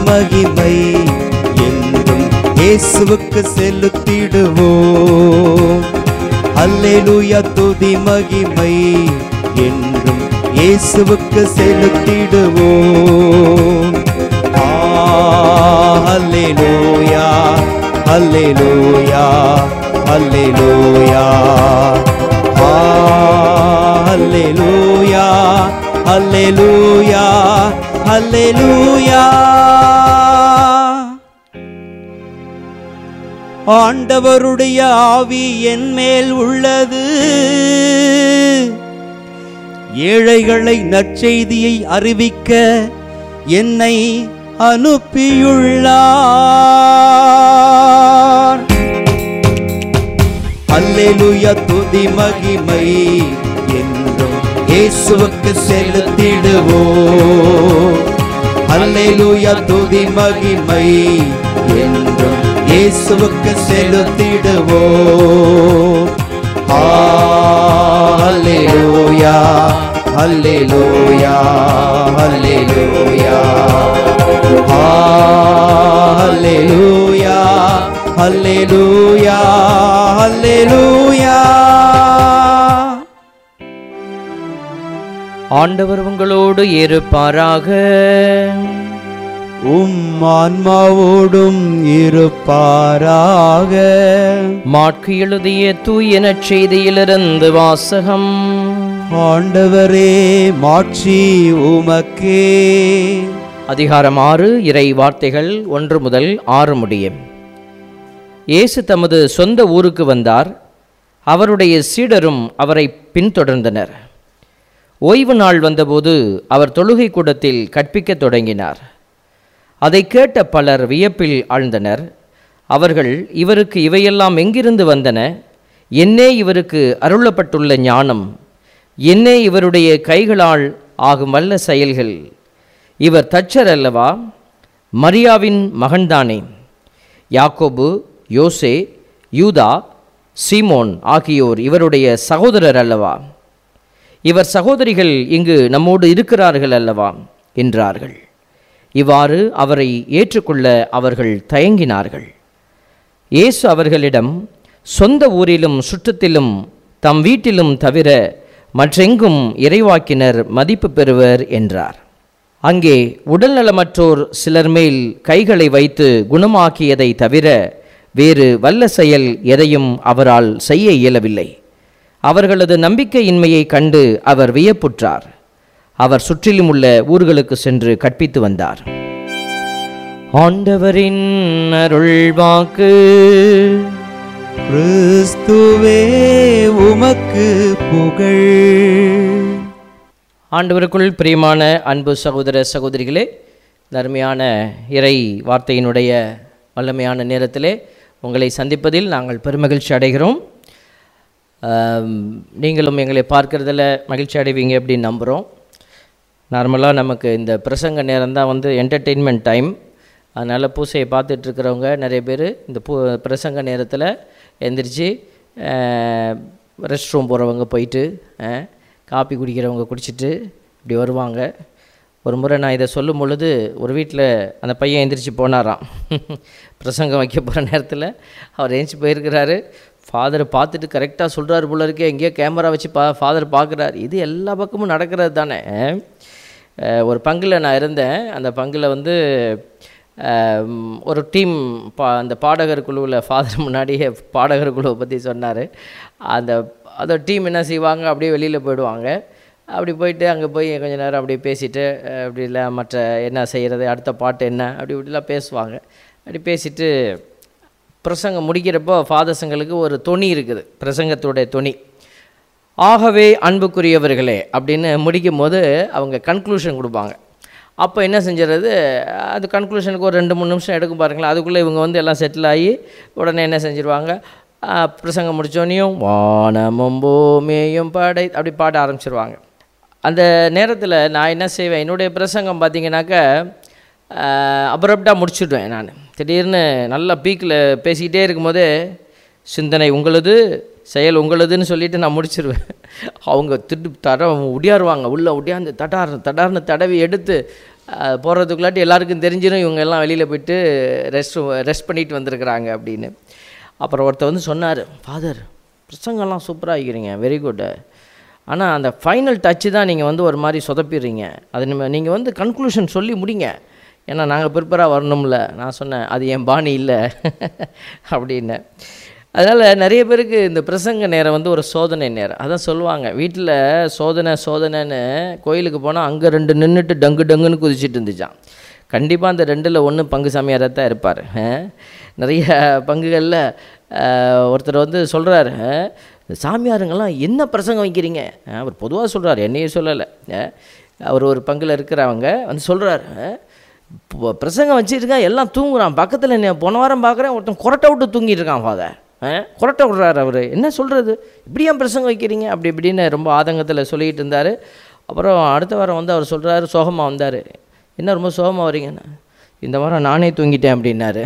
மகிமை என்றும் இயேசுவுக்கு செலுத்திடுவோம் அல்லேலூயா துதி மகிமை என்றும் இயேசுவுக்கு செலுத்திடுவோம் ஆ, அல்லேலூயா அல்லேலூயா அல்லேலூயா ஆ, அல்லேலூயா அல்லேலூயா அல்லேலூயா ஆண்டவருடைய ஆவி என் மேல் உள்ளது ஏழைகளை நற்செய்தியை அறிவிக்க என்னை அனுப்பியுள்ளார் அல்லேலூயா துதி மகிமை என்றும் இயேசுவுக்கு செலுத்திடுவோம் அல்லேலூயா துதி மகிமை என்றும் இயேசுவுக்கு செலுத்திடுவோம் அல்லேலூயா அல்லேலூயா அல்லேலூயா அல்லேலூயா அல்லேலூயா அல்லேலூயா ஆண்டவர் உங்களோடு இருப்பாராக உம் ஆன்மாவோடும் இருப்பாராக மாற்கு எழுதிய தூய நற்செய்தியிலிருந்து வாசகம் ஆண்டவரே மாட்சி உமக்கே அதிகாரம் ஆறு இறை வார்த்தைகள் ஒன்று முதல் ஆறு முடியும் இயேசு தமது சொந்த ஊருக்கு வந்தார் அவருடைய சீடரும் அவரை பின்தொடர்ந்தனர் ஓய்வு நாள் வந்தபோது அவர் தொழுகை கூடத்தில் கற்பிக்கத் தொடங்கினார் அதை கேட்ட பலர் வியப்பில் ஆழ்ந்தனர் அவர்கள் இவருக்கு இவையெல்லாம் எங்கிருந்து வந்தன என்னே இவருக்கு அருளப்பட்டுள்ள ஞானம் என்னே இவருடைய கைகளால் ஆகும் வல்ல செயல்கள் இவர் தச்சர் அல்லவா மரியாவின் மகன்தானே யாக்கோபு யோசே யூதா சீமோன் ஆகியோர் இவருடைய சகோதரர் அல்லவா இவர் சகோதரிகள் இங்கு நம்மோடு இருக்கிறார்கள் அல்லவா என்றார்கள் இவ்வாறு அவரை ஏற்றுக்கொள்ள அவர்கள் தயங்கினார்கள் இயேசு அவர்களிடம் சொந்த ஊரிலும் சுற்றத்திலும் தம் வீட்டிலும் தவிர மற்றெங்கும் இறைவாக்கினர் மதிப்பு பெறுவர் என்றார் அங்கே உடல்நலமற்றோர் சிலர் மேல் கைகளை வைத்து குணமாக்கியதை தவிர வேறு வல்ல செயல் எதையும் அவரால் செய்ய இயலவில்லை அவர்களது நம்பிக்கையின்மையை கண்டு அவர் வியப்புற்றார் அவர் சுற்றிலும் உள்ள ஊர்களுக்கு சென்று கற்பித்து வந்தார் ஆண்டவரின் அருள்வாக்கு கிறிஸ்துவே உமக்கு புகழ் ஆண்டவருக்குள் பிரியமான அன்பு சகோதர சகோதரிகளே இந்த அருமையான இறை வார்த்தையினுடைய வல்லமையான நேரத்திலே உங்களை சந்திப்பதில் நாங்கள் பெருமகிழ்ச்சி அடைகிறோம் ஆம், நீங்களும் எங்களை பார்க்கறதில் மகிழ்ச்சி அடைவீங்க அப்படின்னு நம்புகிறோம் நார்மலாக நமக்கு இந்த பிரசங்க நேரம் தான் வந்து என்டர்டெயின்மெண்ட் டைம் அதனால் பூசையை பார்த்துட்டு இருக்கிறவங்க நிறைய பேர் இந்த பூ பிரசங்க நேரத்தில் எந்திரிச்சு ரெஸ்ட் ரூம் போகிறவங்க போயிட்டு அஹ், காப்பி குடிக்கிறவங்க குடிச்சிட்டு இப்படி வருவாங்க ஒரு முறை நான் இதை சொல்லும் பொழுது ஒரு வீட்டில் அந்த பையன் எந்திரிச்சு போனாராம் பிரசங்கம் வைக்க போகிற நேரத்தில் அவர் எழுந்துச்சி போயிருக்கிறாரு ஃபாதரை பார்த்துட்டு கரெக்டாக சொல்கிறாரு போல இருக்கே எங்கேயோ கேமரா வச்சு பா ஃபாதர் பார்க்குறாரு இது எல்லா பக்கமும் நடக்கிறது தானே அஹ் ஒரு பங்கில் நான் இருந்தேன் அந்த பங்கில் வந்து அஹ், ஒரு டீம் பா அந்த பாடகர் குழுவில் ஃபாதர் முன்னாடியே பாடகர் குழுவை பற்றி சொன்னார் அந்த அந்த டீம் என்ன செய்வாங்க அப்படியே வெளியில் போயிடுவாங்க அப்படி போயிட்டு அங்கே போய் கொஞ்ச நேரம் அப்படியே பேசிட்டு அஹ், அப்படி இல்லை மற்ற என்ன செய்கிறது அடுத்த பாட்டு என்ன அப்படி இப்படிலாம் பேசுவாங்க அப்படி பேசிட்டு பிரசங்கம் முடிக்கிறப்போ ஃபாதர்ஸங்களுக்கு ஒரு தொனி இருக்குது பிரசங்கத்துடைய தொனி ஆகவே அன்புக்குரியவர்களே அப்படின்னு முடிக்கும் போது அவங்க கன்க்ளூஷன் கொடுப்பாங்க அப்போ என்ன செஞ்சிடறது அது கன்க்ளூஷனுக்கு ஒரு ரெண்டு மூணு நிமிஷம் எடுக்கும் பாருங்களேன் அதுக்குள்ளே இவங்க வந்து எல்லாம் செட்டில் ஆகி உடனே என்ன செஞ்சிருவாங்க ஆ, பிரசங்கம் முடித்தோடனையும் வானமும் பூமியும் படை அப்படி பாட ஆரம்பிச்சிருவாங்க அந்த நேரத்தில் நான் என்ன செய்வேன் என்னுடைய பிரசங்கம் பார்த்தீங்கன்னாக்கா அப்ரப்டாக முடிச்சிடுவேன் நான் திடீர்னு நல்லா பீக்கில் பேசிக்கிட்டே இருக்கும்போதே சிந்தனை உங்களது செயல் உங்களதுன்னு சொல்லிட்டு நான் முடிச்சிருவேன் அவங்க திட்டு தட ஒடியாருவாங்க உள்ளே ஒடியாந்து தடார் தடார்னு தடவி எடுத்து போகிறதுக்குள்ளாட்டி எல்லாருக்கும் தெரிஞ்சிடும் இவங்க எல்லாம் வெளியில் போயிட்டு ரெஸ்ட் ரெஸ்ட் பண்ணிட்டு வந்திருக்கிறாங்க அப்படின்னு அப்புறம் ஒருத்தர் வந்து சொன்னார் ஃபாதர் பிரசங்கம்லாம் சூப்பராக ஆகிக்கிறீங்க வெரி குட் ஆனால் அந்த ஃபைனல் டச்சு தான் நீங்கள் வந்து ஒரு மாதிரி சொதப்பிடுறீங்க அது நம்ம நீங்கள் வந்து கன்க்ளூஷன் சொல்லி முடிங்க ஏன்னா நாங்கள் ப்ரிப்பராக வரணும்ல நான் சொன்னேன் அது என் பாணி இல்லை அப்படின்னேன் அதனால் நிறைய பேருக்கு இந்த பிரசங்க நேரம் வந்து ஒரு சோதனை நேரம் அதான் சொல்லுவாங்க வீட்டில் சோதனை சோதனைன்னு கோயிலுக்கு போனால் அங்கே ரெண்டு நின்றுட்டு டங்கு டங்குன்னு குதிச்சிட்டு இருந்துச்சான் கண்டிப்பாக அந்த ரெண்டில் ஒன்று பங்கு சாமியாராக தான் இருப்பார் நிறைய பங்குகளில் ஒருத்தர் வந்து சொல்கிறாரு சாமியாருங்கெல்லாம் என்ன பிரசங்கம் வைக்கிறீங்க அஹ், அவர் பொதுவாக சொல்கிறார் என்னையே சொல்லலை அஹ், அவர் ஒரு பங்கில் இருக்கிறவங்க வந்து சொல்கிறாரு இப்போ பிரசங்கம் வச்சுருக்கேன் எல்லாம் தூங்குறான் பக்கத்தில் என்ன போன வாரம் பார்க்குறேன் ஒருத்தன் கொரட்டை விட்டு தூங்கிட்டு இருக்கான் ஃபாதர் கொரட்டை விட்றாரு அவர் என்ன சொல்கிறது இப்படி ஏன் பிரசங்கம் வைக்கிறீங்க அப்படி இப்படின்னு ரொம்ப ஆதங்கத்தில் சொல்லிக்கிட்டு இருந்தார் அப்புறம் அடுத்த வாரம் வந்து அவர் சொல்கிறாரு சோகமாக வந்தார் என்ன ரொம்ப சோகமாக வரீங்கன்னு இந்த வாரம் நானே தூங்கிட்டேன் அப்படின்னாரு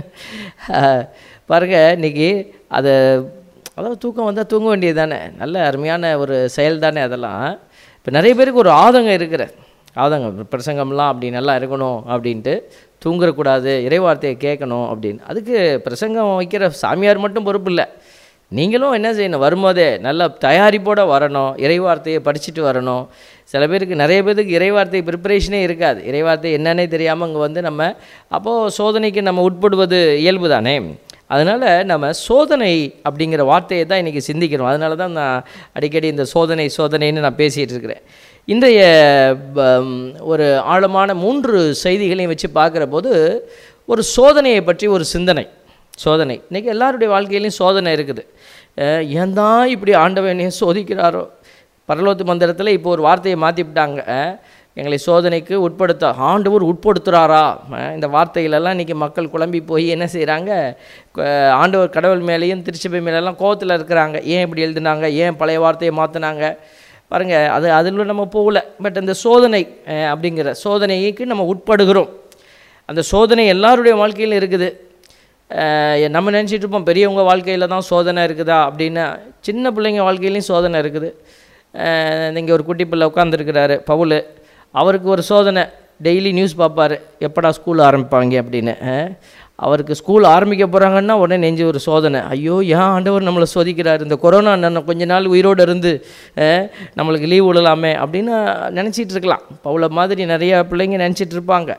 அஹ், பாருங்க இன்னைக்கு அதை அதாவது தூக்கம் வந்தால் தூங்க வேண்டியது தானே நல்ல அருமையான ஒரு செயல் தானே அதெல்லாம் இப்போ நிறைய பேருக்கு ஒரு ஆதங்கம் இருக்கிற ஆதங்கம் பிரசங்கம்லாம் அப்படி நல்லா இருக்கணும் அப்படின்ட்டு தூங்குறக்கூடாது இறைவார்த்தையை கேட்கணும் அப்படின்னு அதுக்கு பிரசங்கம் வைக்கிற சாமியார் மட்டும் பொறுப்பு இல்லை நீங்களும் என்ன செய்யணும் வரும்போதே நல்ல தயாரிப்போட வரணும் இறைவார்த்தையை படிச்சுட்டு வரணும் சில பேருக்கு நிறைய பேருக்கு இறைவார்த்தை ப்ரிப்பரேஷனே இருக்காது இறைவார்த்தை என்னன்னே தெரியாமல் அங்கே வந்து நம்ம அப்போது சோதனைக்கு நம்ம உட்படுவது இயல்பு தானே அதனால் நம்ம சோதனை அப்படிங்கிற வார்த்தையை தான் இன்றைக்கி சிந்திக்கிறோம் அதனால தான் நான் அடிக்கடி இந்த சோதனை சோதனைன்னு நான் பேசிகிட்டு இருக்கிறேன் இன்றைய பம், ஒரு ஆழமான மூன்று செய்திகளையும் வச்சு பார்க்குற போது ஒரு சோதனையை பற்றி ஒரு சிந்தனை சோதனை இன்றைக்கி எல்லாருடைய வாழ்க்கையிலையும் சோதனை இருக்குது அஹ் ஏன் தான் இப்படி ஆண்டவன் என்னைய சோதிக்கிறாரோ பரலோத்து மந்திரத்தில் இப்போ ஒரு வார்த்தையை மாற்றிவிட்டாங்க எங்களை சோதனைக்கு உட்படுத்த ஆண்டவர் உட்படுத்துகிறாரா அஹ் இந்த வார்த்தைகளெல்லாம் இன்றைக்கி மக்கள் குழம்பி போய் என்ன செய்கிறாங்க ஆண்டவர் கடவுள் மேலேயும் திருச்சபை மேலெல்லாம் கோவத்தில் இருக்கிறாங்க ஏன் இப்படி எழுதுனாங்க ஏன் பழைய வார்த்தையை மாற்றினாங்க பாருங்கள் அது அதில் நம்ம போகல பட் இந்த சோதனை அஹ் அப்படிங்கிற சோதனைக்கு நம்ம உட்படுகிறோம் அந்த சோதனை எல்லாருடைய வாழ்க்கையிலும் இருக்குது அஹ் நம்ம நினச்சிட்டு இருப்போம் பெரியவங்க வாழ்க்கையில் தான் சோதனை இருக்குதா அப்படின்னா சின்ன பிள்ளைங்க வாழ்க்கையிலையும் சோதனை இருக்குது இங்கே ஒரு குட்டி பிள்ளை உட்காந்துருக்கிறாரு பவுல் அவருக்கு ஒரு சோதனை டெய்லி நியூஸ் பார்ப்பாரு எப்படா ஸ்கூல் ஆரம்பிப்பாங்க அப்படின்னு அஹ் அவருக்கு ஸ்கூல் ஆரம்பிக்க போகிறாங்கன்னா உடனே நெஞ்சு ஒரு சோதனை ஐயோ ஏன் ஆண்டவர் நம்மளை சோதிக்கிறார் இந்த கொரோனா நான் கொஞ்ச நாள் உயிரோடு இருந்து அஹ், நம்மளுக்கு லீவ் விடலாமே அப்படின்னு நினச்சிட்டு இருக்கலாம் பவுல மாதிரி நிறைய பிள்ளைங்க நினச்சிட்டு இருப்பாங்க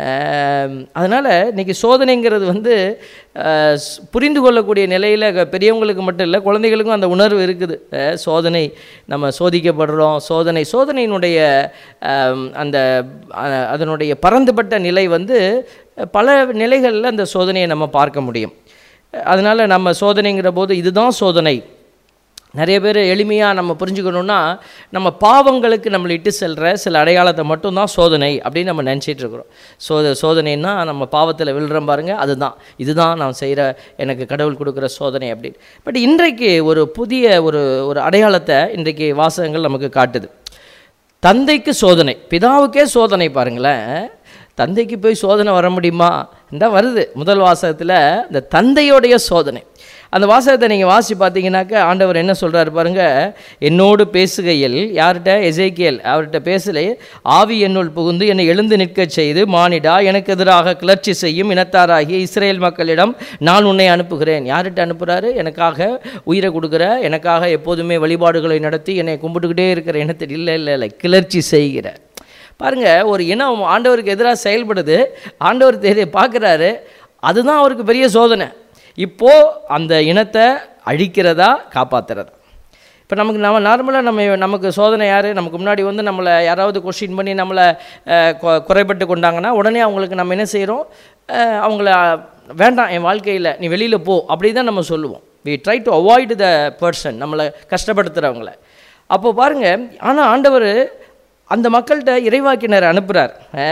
அதனால் இன்றைக்கி சோதனைங்கிறது வந்து அஹ், ஸ்- புரிந்து கொள்ளக்கூடிய நிலையில் பெரியவங்களுக்கு மட்டும் இல்லை குழந்தைகளுக்கும் அந்த உணர்வு இருக்குது அஹ், சோதனை நம்ம சோதிக்கப்படுறோம் சோதனை சோதனையினுடைய அஹ், அந்த அஹ், அதனுடைய பரந்துபட்ட நிலை வந்து பல நிலைகளில் அந்த சோதனையை நம்ம பார்க்க முடியும் அதனால் நம்ம சோதனைங்கிற போது இதுதான் சோதனை நிறைய பேர் எளிமையாக நம்ம புரிஞ்சுக்கணுன்னா நம்ம பாவங்களுக்கு நம்மளை இட்டு செல்கிற சில அடையாளத்தை மட்டும்தான் சோதனை அப்படின்னு நம்ம நினச்சிட்டு இருக்கிறோம் சோத சோதனைன்னா நம்ம பாவத்தில் விழுறோம் பாருங்க அதுதான் இதுதான் நான் செய்கிற எனக்கு கடவுள் கொடுக்குற சோதனை அப்படின்னு பட் இன்றைக்கு ஒரு புதிய ஒரு ஒரு அடையாளத்தை இன்றைக்கு வாசகங்கள் நமக்கு காட்டுது தந்தைக்கு சோதனை பிதாவுக்கே சோதனை பாருங்களேன் தந்தைக்கு போய் சோதனை வர முடியுமா இந்த வருது முதல் வாசகத்தில் இந்த தந்தையோடைய சோதனை அந்த வாசகத்தை நீங்கள் வாசி பார்த்தீங்கன்னாக்க ஆண்டவர் என்ன சொல்கிறாரு பாருங்க என்னோடு பேசுகையில் யார்கிட்ட எசேக்கியல் அவர்கிட்ட பேசலே ஆவி என்னுள் புகுந்து என்னை எழுந்து நிற்கச் செய்து மானிடா எனக்கு எதிராக கிளர்ச்சி செய்யும் இனத்தாராகிய இஸ்ரேல் மக்களிடம் நான் உன்னை அனுப்புகிறேன் யார்கிட்ட அனுப்புகிறாரு எனக்காக உயிரை கொடுக்குற எனக்காக எப்போதுமே வழிபாடுகளை நடத்தி என்னை கும்பிட்டுக்கிட்டே இருக்கிற இனத்தில் இல்லை இல்லை இல்லை கிளர்ச்சி செய்கிற பாருங்க ஒரு இனம் ஆண்டவருக்கு எதிராக செயல்படுது ஆண்டவர் தெரிய பார்க்குறாரு அதுதான் அவருக்கு பெரிய சோதனை இப்போ அந்த இனத்தை அழிக்கிறதா காப்பாத்துறதா இப்போ நமக்கு நம்ம நார்மலாக நம்ம நமக்கு சோதனை யார் நமக்கு முன்னாடி வந்து நம்மளை யாராவது கொஸ்டின் பண்ணி நம்மளை அஹ், கொ- குறைபட்டு கொண்டாங்கன்னா உடனே அவங்களுக்கு நம்ம என்ன செய்கிறோம் அவங்கள வேண்டாம் என் வாழ்க்கையில் நீ வெளியில் போ அப்படி தான் நம்ம சொல்லுவோம் we try to avoid the person நம்மளை கஷ்டப்படுத்துகிறவங்கள அப்போ பாருங்கள் ஆனால் ஆண்டவர் அந்த மக்கள்கிட்ட இறைவாக்கினர் அனுப்புகிறார்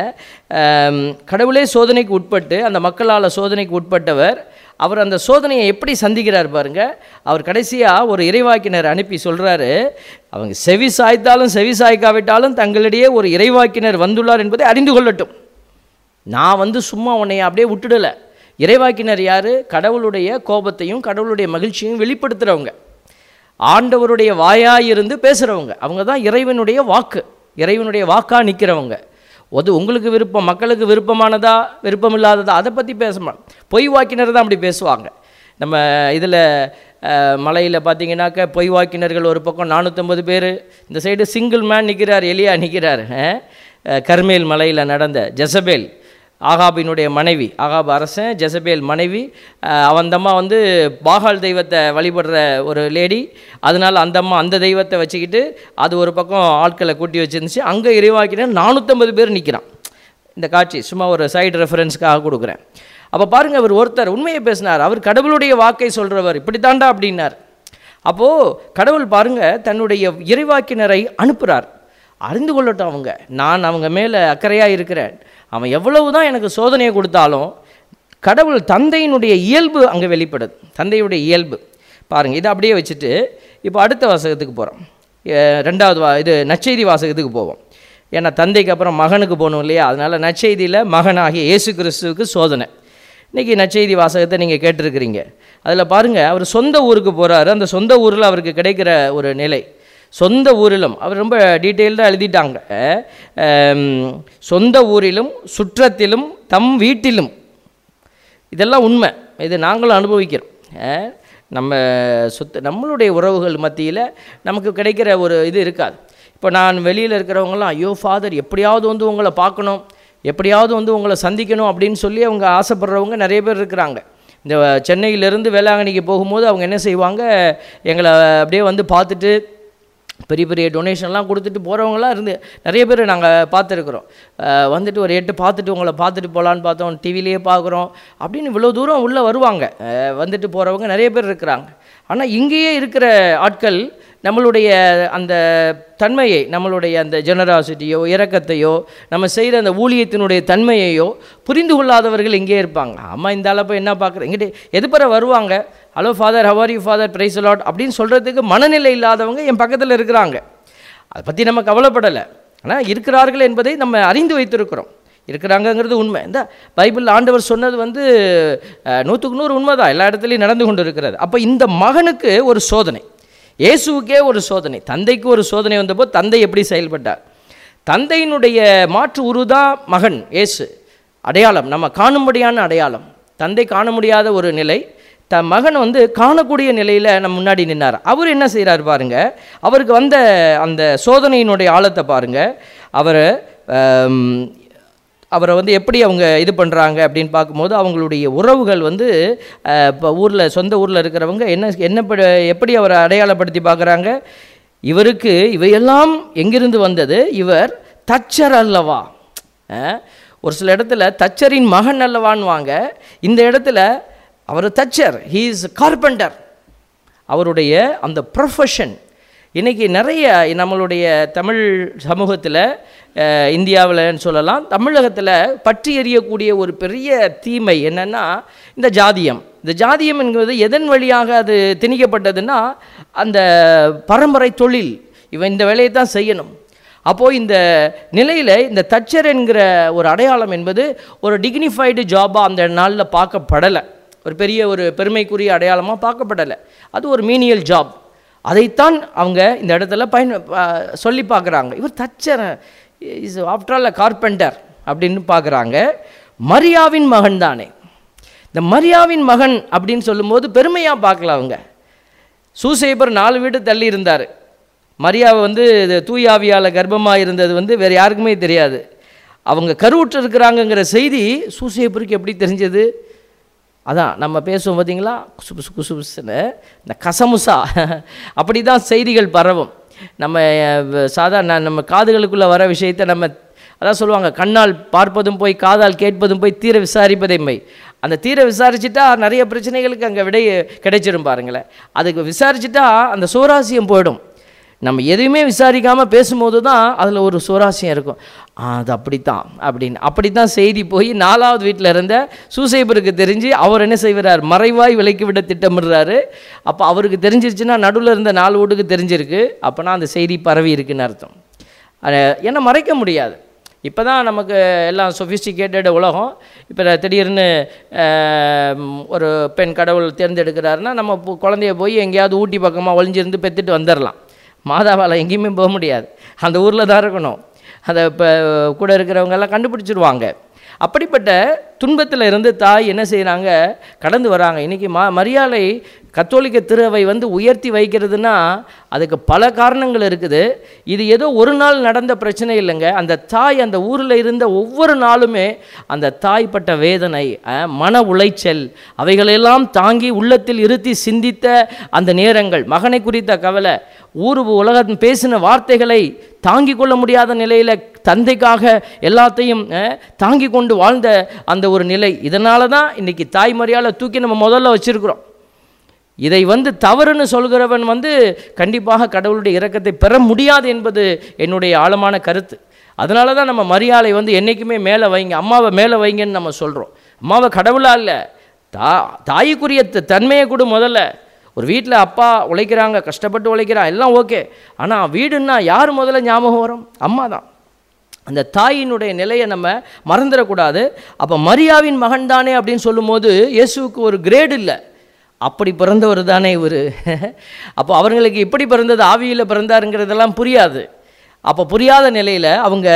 கடவுளே சோதனைக்கு உட்பட்டு அந்த மக்களால் சோதனைக்கு உட்பட்டவர் அவர் அந்த சோதனையை எப்படி சந்திக்கிறார் பாருங்க அவர் கடைசியாக ஒரு இறைவாக்கினர் அனுப்பி சொல்கிறாரு அவங்க செவி சாய்த்தாலும் செவி சாய்க்காவிட்டாலும் தங்களிடையே ஒரு இறைவாக்கினர் வந்துள்ளார் என்பதை அறிந்து கொள்ளட்டும் நான் வந்து சும்மா உன்னை அப்படியே விட்டுடலை இறைவாக்கினர் யார் கடவுளுடைய கோபத்தையும் கடவுளுடைய மகிழ்ச்சியும் வெளிப்படுத்துகிறவங்க ஆண்டவருடைய வாயாயிருந்து பேசுகிறவங்க அவங்க தான் இறைவனுடைய வாக்கு இறைவனுடைய வாக்காக நிற்கிறவங்க அது உங்களுக்கு விருப்பம் மக்களுக்கு விருப்பமானதா விருப்பம் இல்லாததா அதை பற்றி பேச மாட்டோம் பொய் வாக்கினர் தான் அப்படி பேசுவாங்க நம்ம இதில் மலையில் பார்த்தீங்கன்னாக்க பொய் வாக்கினர்கள் ஒரு பக்கம் நானூற்றம்பது பேர் இந்த சைடு சிங்கிள் மேன் நிற்கிறார் எலியா நிற்கிறார் கர்மேல் மலையில் நடந்த ஜெசபேல் ஆகாபினுடைய மனைவி ஆகாப் அரசன் ஜெசபேல் மனைவி அஹ், அவந்தம்மா வந்து பாகால் தெய்வத்தை வழிபடுற ஒரு லேடி அதனால் அந்த அம்மா அந்த தெய்வத்தை வச்சுக்கிட்டு அது ஒரு பக்கம் ஆட்களை கூட்டி வச்சிருந்துச்சு அங்கே இறைவாக்கினர் நானூற்றம்பது பேர் நிற்கிறான் இந்த காட்சி சும்மா ஒரு சைடு ரெஃபரன்ஸ்க்காக கொடுக்குறேன் அப்போ பாருங்கள் அவர் ஒருத்தர் உண்மையை பேசினார் அவர் கடவுளுடைய வாக்கை சொல்கிறவர் இப்படித்தாண்டா அப்படின்னார் அப்போது கடவுள் பாருங்க தன்னுடைய இறைவாக்கினரை அனுப்புகிறார் அறிந்து கொள்ளட்டும் அவங்க நான் அவங்க மேலே அக்கறையாக இருக்கிறேன் அவன் எவ்வளவு தான் எனக்கு சோதனையை கொடுத்தாலும் கடவுள் தந்தையினுடைய இயல்பு அங்கே வெளிப்படுது தந்தையுடைய இயல்பு பாருங்கள் இதை அப்படியே வச்சுட்டு இப்போ அடுத்த வாசகத்துக்கு போகிறோம் ரெண்டாவது வா இது நற்செய்தி வாசகத்துக்கு போவோம் ஏன்னா தந்தைக்கு அப்புறம் மகனுக்கு போகணும் இல்லையா அதனால் நற்செய்தியில் மகனாகிய இயேசு கிறிஸ்துவுக்கு சோதனை இன்றைக்கி நற்செய்தி வாசகத்தை நீங்கள் கேட்டிருக்கிறீங்க அதில் பாருங்கள் அவர் சொந்த ஊருக்கு போகிறாரு அந்த சொந்த ஊரில் அவருக்கு கிடைக்கிற ஒரு நிலை சொந்த ஊரிலும் அவர் ரொம்ப டீட்டெயில்டாக எழுதிட்டாங்க அம், சொந்த ஊரிலும் சுற்றத்திலும் தம் வீட்டிலும் இதெல்லாம் உண்மை இது நாங்களும் அனுபவிக்கிறோம் அஹ், நம்ம சொத்து நம்மளுடைய உறவுகள் மத்தியில் நமக்கு கிடைக்கிற ஒரு இது இருக்காது இப்போ நான் வெளியில் இருக்கிறவங்களாம் ஐயோ ஃபாதர் எப்படியாவது வந்து உங்களை பார்க்கணும் எப்படியாவது வந்து உங்களை சந்திக்கணும் அப்படின்னு சொல்லி அவங்க ஆசைப்படுறவங்க நிறைய பேர் இருக்கிறாங்க இந்த சென்னையிலேருந்து வேளாங்கண்ணிக்கு போகும்போது அவங்க என்ன செய்வாங்க எங்களை அப்படியே வந்து பார்த்துட்டு பெரிய பெரிய டொனேஷன்லாம் கொடுத்துட்டு போகிறவங்களாம் இருந்து நிறைய பேர் நாங்கள் பார்த்துருக்குறோம் அஹ் வந்துட்டு ஒரு எட்டு பார்த்துட்டு உங்களை பார்த்துட்டு போகலான்னு பார்த்தோம் டிவிலேயே பார்க்குறோம் அப்படின்னு இவ்வளோ தூரம் உள்ளே வருவாங்க அஹ் வந்துட்டு போகிறவங்க நிறைய பேர் இருக்கிறாங்க ஆனால் இங்கேயே இருக்கிற ஆட்கள் நம்மளுடைய அந்த தன்மையை நம்மளுடைய அந்த ஜெனராசிட்டியோ இரக்கத்தையோ நம்ம செய்கிற அந்த ஊழியத்தினுடைய தன்மையையோ புரிந்து கொள்ளாதவர்கள் இங்கே இருப்பாங்க ஆமாம் இந்த அளப்போ என்ன பார்க்குறேன் இங்கிட்ட எதுப்பற வருவாங்க hello father how are you father praise lord அப்படின்னு சொல்கிறதுக்கு மனநிலை இல்லாதவங்க என் பக்கத்தில் இருக்கிறாங்க அதை பற்றி நம்ம கவலைப்படலை ஆனால் இருக்கிறார்கள் என்பதை நம்ம அறிந்து வைத்திருக்கிறோம் இருக்கிறாங்கங்கிறது உண்மை இந்த பைபிள் ஆண்டவர் சொன்னது வந்து அஹ், நூற்றுக்கு நூறு உண்மை தான் எல்லா இடத்துலையும் நடந்து கொண்டு இருக்கிறது அப்போ இந்த மகனுக்கு ஒரு சோதனை இயேசுவுக்கே ஒரு சோதனை தந்தைக்கு ஒரு சோதனை வந்தபோது தந்தை எப்படி செயல்பட்டார் தந்தையினுடைய மாற்று உருதான் மகன் இயேசு அடையாளம் நம்ம காணும்படியான அடையாளம் தந்தை காண முடியாத ஒரு நிலை த மகன் வந்து காணக்கூடிய நிலையில் நம்ம முன்னாடி நின்னார் அவர் என்ன செய்கிறார் பாருங்க அவருக்கு வந்த அந்த சோதனையினுடைய ஆழத்தை பாருங்க அவர் அவரை வந்து எப்படி அவங்க இது பண்ணுறாங்க அப்படின்னு பார்க்கும்போது அவங்களுடைய உறவுகள் வந்து இப்போ ஊரில் சொந்த ஊரில் இருக்கிறவங்க என்ன என்ன ப- எப்படி அவரை அடையாளப்படுத்தி பார்க்குறாங்க இவருக்கு இவையெல்லாம் எங்கிருந்து வந்தது இவர் தச்சர் அல்லவா அஹ், ஒரு சில இடத்துல தச்சரின் மகன் அல்லவான்வாங்க இந்த இடத்துல அவர் தச்சர் ஹீ இஸ் கார்பெண்டர் அவருடைய அந்த ப்ரொஃபஷன் இன்றைக்கி நிறைய நம்மளுடைய தமிழ் சமூகத்தில் இந்தியாவில்னு சொல்லலாம் தமிழகத்தில் பற்றி எறியக்கூடிய ஒரு பெரிய தீமை என்னென்னா இந்த ஜாதியம் இந்த ஜாதியம் என்பது எதன் வழியாக அது திணிக்கப்பட்டதுன்னா அந்த பரம்பரை தொழில் இவன் இந்த வேலையை தான் செய்யணும் அப்போது இந்த நிலையில் இந்த தச்சர் என்கிற ஒரு அடையாளம் என்பது ஒரு டிக்னிஃபைடு ஜாபாக அந்த நாளில் பார்க்கப்படலை ஒரு பெரிய ஒரு பெருமைக்குரிய அடையாளமாக பார்க்கப்படலை அது ஒரு மீனியல் ஜாப் அதைத்தான் அவங்க இந்த இடத்துல பயன் ப- சொல்லி பார்க்குறாங்க இவர் தச்சர் இஸ் ஆஃப்டர் ஆல் கார்பெண்டர் அப்படின்னு பார்க்குறாங்க மரியாவின் மகன் தானே இந்த மரியாவின் மகன் அப்படின்னு சொல்லும்போது பெருமையாக பார்க்கல அவங்க சூசேபர் நாலு வீடு தள்ளி இருந்தார் மரியாவை வந்து இது தூயாவியால் கர்ப்பமாக இருந்தது வந்து வேறு யாருக்குமே தெரியாது அவங்க கருவுற்று இருக்கிறாங்கங்கிற செய்தி சூசேபருக்கு எப்படி தெரிஞ்சது அதான் நம்ம பேசுவோம் பார்த்தீங்களா குசுபுசு குசுபுசுன்னு இந்த கசமுசா அப்படி தான் செய்திகள் பரவும் நம்ம அஹ், சாதாரண நம்ம காதுகளுக்குள்ளே வர விஷயத்தை நம்ம அதான் சொல்லுவாங்க கண்ணால் பார்ப்பதும் போய் காதால் கேட்பதும் போய் தீர விசாரிப்பதை மை அந்த தீர விசாரிச்சுட்டா நிறைய பிரச்சனைகளுக்கு அங்கே விடை கிடைச்சிரும் பாருங்களேன் அதுக்கு விசாரிச்சுட்டா அந்த சோராசியம் போயிடும் நம்ம எதுவுமே விசாரிக்காமல் பேசும்போது தான் அதில் ஒரு சுவாரஸ்யம் இருக்கும் ஆ, அது அப்படித்தான் அப்படின்னு அப்படி தான் செய்தி போய் நாலாவது வீட்டில் இருந்த சூசைபருக்கு தெரிஞ்சு அவர் என்ன செய்கிறார் மறைவாய் விலைக்கு விட திட்டமிடுறாரு அப்போ அவருக்கு தெரிஞ்சிருச்சுன்னா நடுவில் இருந்த நாலு வீட்டுக்கு தெரிஞ்சிருக்கு அப்போனா அந்த செய்தி பரவி இருக்குன்னு அர்த்தம் அஹ், ஏன்னா மறைக்க முடியாது இப்போ தான் நமக்கு எல்லாம் சொஃபிஸ்டிகேட்டட் உலகம் இப்போ திடீர்னு அஹ், ஒரு பெண் கடவுள் தேர்ந்தெடுக்கிறாருன்னா நம்ம பு- குழந்தைய போய் எங்கேயாவது ஊட்டி பக்கமாக ஒளிஞ்சிருந்து பெற்றுட்டு வந்துடலாம் மாதாவால் எங்கேயுமே போக முடியாது அந்த ஊரில் தான் இருக்கணும் அதை இப்போ கூட இருக்கிறவங்க எல்லாம் கண்டுபிடிச்சிருவாங்க அப்படிப்பட்ட துன்பத்தில் இருந்து தாய் என்ன செய்கிறாங்க கடந்து வராங்க இன்றைக்கி ம மரியாதை கத்தோலிக்க திருவை வந்து உயர்த்தி வைக்கிறதுனா அதுக்கு பல காரணங்கள் இருக்குது இது ஏதோ ஒரு நாள் நடந்த பிரச்சனை இல்லைங்க அந்த தாய் அந்த ஊரில் இருந்த ஒவ்வொரு நாளுமே அந்த தாய் பட்ட வேதனை அஹ், மன உளைச்சல் அவைகளெல்லாம் தாங்கி உள்ளத்தில் இருத்தி சிந்தித்த அந்த நேரங்கள் மகனை குறித்த கவலை ஊர் உலகம் பேசின வார்த்தைகளை தாங்கி கொள்ள முடியாத நிலையில் தந்தைக்காக எல்லாத்தையும் அஹ், தாங்கி கொண்டு வாழ்ந்த அந்த ஒரு நிலை இதனால தான் இன்றைக்கி தாய்மறியால் தூக்கி நம்ம முதல்ல வச்சுருக்குறோம் இதை வந்து தவறுன்னு சொல்கிறவன் வந்து கண்டிப்பாக கடவுளுடைய இரக்கத்தை பெற முடியாது என்பது என்னுடைய ஆழமான கருத்து அதனால தான் நம்ம மரியாதை வந்து என்றைக்குமே மேலே வைங்க அம்மாவை மேலே வைங்கன்னு நம்ம சொல்கிறோம் அம்மாவை கடவுளா இல்லை தா தாய்க்குரிய த- தன்மையை கூட முதல்ல ஒரு வீட்டில் அப்பா உழைக்கிறாங்க கஷ்டப்பட்டு உழைக்கிறான் எல்லாம் ஓகே ஆனால் வீடுன்னா யார் முதல்ல ஞாபகம் வரும் அம்மா தான் அந்த தாயினுடைய நிலையை நம்ம மறந்துடக்கூடாது அப்போ மரியாவின் மகன் தானே அப்படின்னு சொல்லும்போது இயேசுவுக்கு ஒரு கிரேடு இல்லை அப்படி பிறந்தவர் தானே இவர் அப்போ அவங்களுக்கு எப்படி பிறந்தது ஆவியில் பிறந்தாருங்கிறதெல்லாம் புரியாது அப்போ புரியாத நிலையில் அவங்க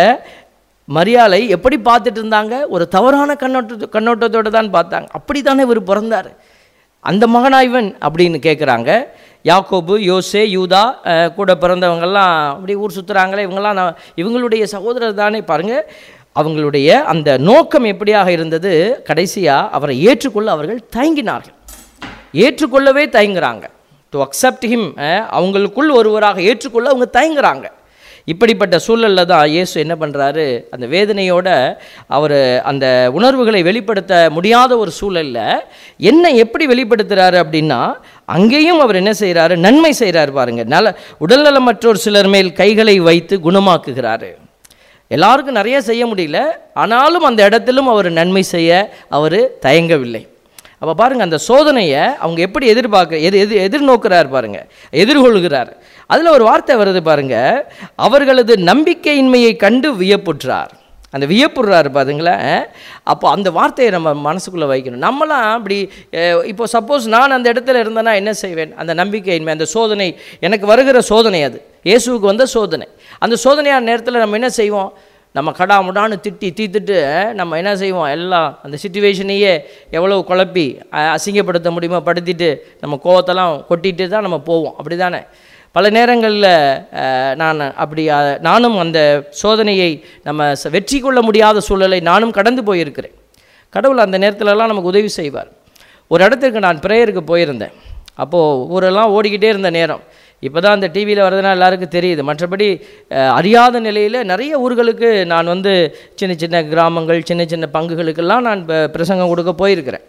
மரியாதை எப்படி பார்த்துட்டு இருந்தாங்க ஒரு தவறான கண்ணோட்ட கண்ணோட்டத்தோடு தான் பார்த்தாங்க அப்படி தானே இவர் பிறந்தார் அந்த மகனா இவன் அப்படின்னு கேட்குறாங்க யாக்கோபு யோசே யூதா அஹ், கூட பிறந்தவங்கெல்லாம் அப்படி ஊர் சுற்றுறாங்களே இவங்கெல்லாம் நான் இவங்களுடைய சகோதரர் தானே பாருங்கள் அவங்களுடைய அந்த நோக்கம் எப்படியாக இருந்தது கடைசியாக அவரை ஏற்றுக்கொள்ள அவர்கள் தயங்கினார்கள் ஏற்றுக்கொள்ளவே தயங்குறாங்க டு அக்செப்ட் ஹிம் அவங்களுக்குள் ஒருவராக ஏற்றுக்கொள்ள அவங்க தயங்குறாங்க இப்படிப்பட்ட சூழலில் தான் இயேசு என்ன பண்ணுறாரு அந்த வேதனையோட அவர் அந்த உணர்வுகளை வெளிப்படுத்த முடியாத ஒரு சூழலில் என்ன எப்படி வெளிப்படுத்துகிறாரு அப்படின்னா அங்கேயும் அவர் என்ன செய்கிறாரு நன்மை செய்கிறாரு பாருங்க நல உடல்நலமற்றோர் சிலர் மேல் கைகளை வைத்து குணமாக்குகிறாரு எல்லாருக்கும் நிறைய செய்ய முடியல ஆனாலும் அந்த இடத்திலும் அவர் நன்மை செய்ய அவர் தயங்கவில்லை அப்போ பாருங்கள் அந்த சோதனையை அவங்க எப்படி எதிர்பார்க்க எது எது எதிர்நோக்கிறார் பாருங்க எதிர்கொள்கிறார் அதில் ஒரு வார்த்தை வருது பாருங்க அவர்களது நம்பிக்கையின்மையை கண்டு வியப்புற்றார் அந்த வியப்புறாரு பாருங்களேன் அப்போ அந்த வார்த்தையை நம்ம மனசுக்குள்ளே வைக்கணும் நம்மளாம் அப்படி அஹ், இப்போ சப்போஸ் நான் அந்த இடத்துல இருந்தேன்னா என்ன செய்வேன் அந்த நம்பிக்கையின்மை அந்த சோதனை எனக்கு வருகிற சோதனை அது இயேசுவுக்கு வந்த சோதனை அந்த சோதனையான நேரத்தில் நம்ம என்ன செய்வோம் நம்ம கடா முடான்னு திட்டி தீத்துட்டு அஹ், நம்ம என்ன செய்வோம் எல்லாம் அந்த சுச்சுவேஷனையே எவ்வளோ குழப்பி அஹ், அசிங்கப்படுத்த முடியுமோ படுத்திட்டு நம்ம கோவத்தெல்லாம் கொட்டிட்டு தான் நம்ம போவோம் அப்படி தானே பல நேரங்களில் நான் அப்படி அஹ், நானும் அந்த சோதனையை நம்ம ச- வெற்றி கொள்ள முடியாத சூழலை நானும் கடந்து போயிருக்கிறேன் கடவுள் அந்த நேரத்துலலாம் நமக்கு உதவி செய்வார் ஒரு இடத்துக்கு நான் ப்ரேயருக்கு போயிருந்தேன் அப்போது ஊரெல்லாம் ஓடிக்கிட்டே இருந்த நேரம் இப்போ தான் அந்த டிவியில் வரதுனா எல்லாருக்கும் தெரியுது மற்றபடி அஹ், அறியாத நிலையில் நிறைய ஊர்களுக்கு நான் வந்து சின்ன சின்ன கிராமங்கள் சின்ன சின்ன பங்குகளுக்கெல்லாம் நான் ப- பிரசங்கம் கொடுக்க போயிருக்கிறேன்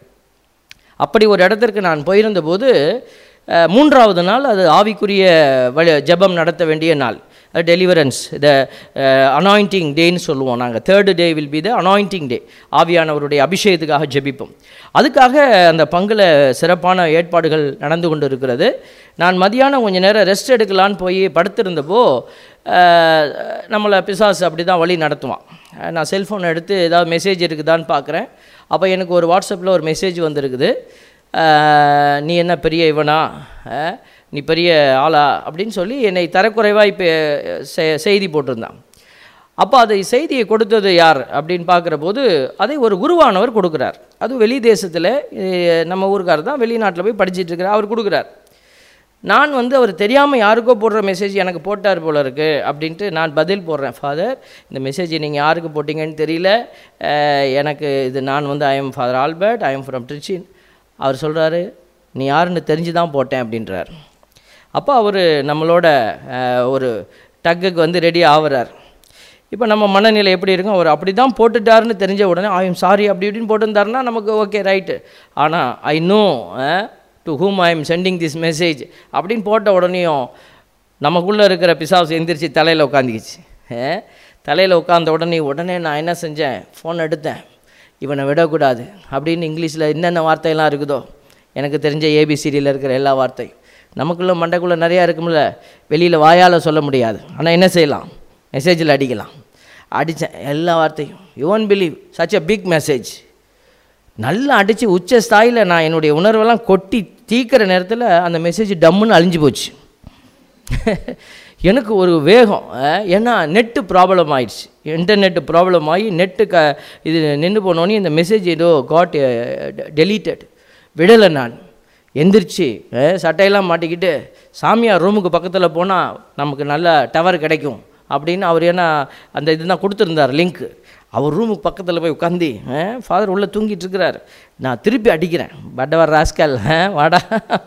அப்படி ஒரு இடத்திற்கு நான் போயிருந்தபோது அஹ், மூன்றாவது நாள் அது ஆவிக்குரிய வழி ஜெபம் நடத்த வேண்டிய நாள் டெலிவரன்ஸ் த அனாயிண்டிங் டேன்னு சொல்லுவோம் நாங்கள் third day will be the anointing day ஆவியானவருடைய அபிஷேகத்துக்காக ஜெபிப்போம் அதுக்காக அந்த பங்கில் சிறப்பான ஏற்பாடுகள் நடந்து கொண்டு இருக்கிறது நான் மதியானம் கொஞ்சம் நேரம் ரெஸ்ட் எடுக்கலான்னு போய் படுத்திருந்தப்போ அஹ், நம்மளை பிசாசு அப்படி தான் வழி நடத்துவான் அஹ், நான் செல்ஃபோன் எடுத்து ஏதாவது மெசேஜ் இருக்குதான்னு பார்க்குறேன் அப்போ எனக்கு ஒரு வாட்ஸ்அப்பில் ஒரு மெசேஜ் வந்திருக்குது அஹ், நீ என்ன பெரிய இவனா அஹ், நீ பெரிய ஆளா அப்படின்னு சொல்லி என்னை தரக்குறைவாக இப்போ செய்தி போட்டிருந்தான் அப்போ அதை செய்தியை கொடுத்தது யார் அப்படின்னு பார்க்குற போது அதை ஒரு குருவானவர் கொடுக்குறார் அது வெளி தேசத்தில் நம்ம ஊருக்காரர் தான் வெளிநாட்டில் போய் படிச்சிட்டு இருக்கிறார் அவர் கொடுக்குறார் நான் வந்து அவர் தெரியாமல் யாருக்கோ போடுற மெசேஜ் எனக்கு போட்டார் போல இருக்கு அப்படின்ட்டு நான் பதில் போடுறேன் ஃபாதர் இந்த மெசேஜ் நீங்கள் யாருக்கு போட்டிங்கன்னு தெரியல அஹ், எனக்கு இது நான் வந்து I am father Albert I am from ட்ரிச்சின் அவர் சொல்கிறாரு நீ யாருன்னு தெரிஞ்சு தான் போட்டேன் அப்படின்றார் அப்போ அவர் நம்மளோட அஹ், ஒரு டக்குக்கு வந்து ரெடி ஆகுறார் இப்போ நம்ம மனநிலை எப்படி இருக்கும் அவர் அப்படி தான் போட்டுட்டாருன்னு தெரிஞ்ச உடனே ஐ எம் சாரி அப்படி இப்படின்னு போட்டிருந்தாருன்னா நமக்கு ஓகே ரைட்டு ஆனால் I know to whom I am sending this message அப்படின்னு போட்ட உடனேயும் நமக்குள்ளே இருக்கிற பிசாசு எந்திரிச்சு தலையில் உட்காந்துக்கிச்சு தலையில் உட்காந்த உடனே உடனே நான் என்ன செஞ்சேன் ஃபோன் எடுத்தேன் இவனை விடக்கூடாது அப்படின்னு இங்கிலீஷில் என்னென்ன வார்த்தையெல்லாம் இருக்குதோ எனக்கு தெரிஞ்ச ஏபிசிடியில் இருக்கிற எல்லா வார்த்தையும் நமக்குள்ளே மண்டைக்குள்ளே நிறையா இருக்கும்ல வெளியில் வாயால் சொல்ல முடியாது ஆனால் என்ன செய்யலாம் மெசேஜில் அடிக்கலாம் அடித்தேன் எல்லா வார்த்தையும் you won't believe such a big message நல்லா அடித்து உச்ச ஸ்தாயில் நான் என்னுடைய உணர்வெல்லாம் கொட்டி தீக்கிற நேரத்தில் அந்த மெசேஜ் டம்முன்னு அழிஞ்சு போச்சு எனக்கு ஒரு வேகம் அஹ், ஏன்னா நெட்டு ப்ராப்ளம் ஆயிடுச்சு இன்டர்நெட்டு ப்ராப்ளம் ஆகி நெட்டு க இது நின்று போனோடனே இந்த மெசேஜ் ஏதோ காட் டெலீட்டட் விடலை நான் எந்திரிச்சு அஹ், சட்டையெல்லாம் மாட்டிக்கிட்டு சாமியார் ரூமுக்கு பக்கத்தில் போனால் நமக்கு நல்ல டவர் கிடைக்கும் அப்படின்னு அவர் ஏன்னா அந்த இதுதான் கொடுத்துருந்தார் லிங்க்கு அவர் ரூமுக்கு பக்கத்தில் போய் உட்காந்து ஃபாதர் உள்ளே தூங்கிட்டு இருக்கிறார் நான் திருப்பி அடிக்கிறேன் பட்டவர் ராஸ்கல் வாடா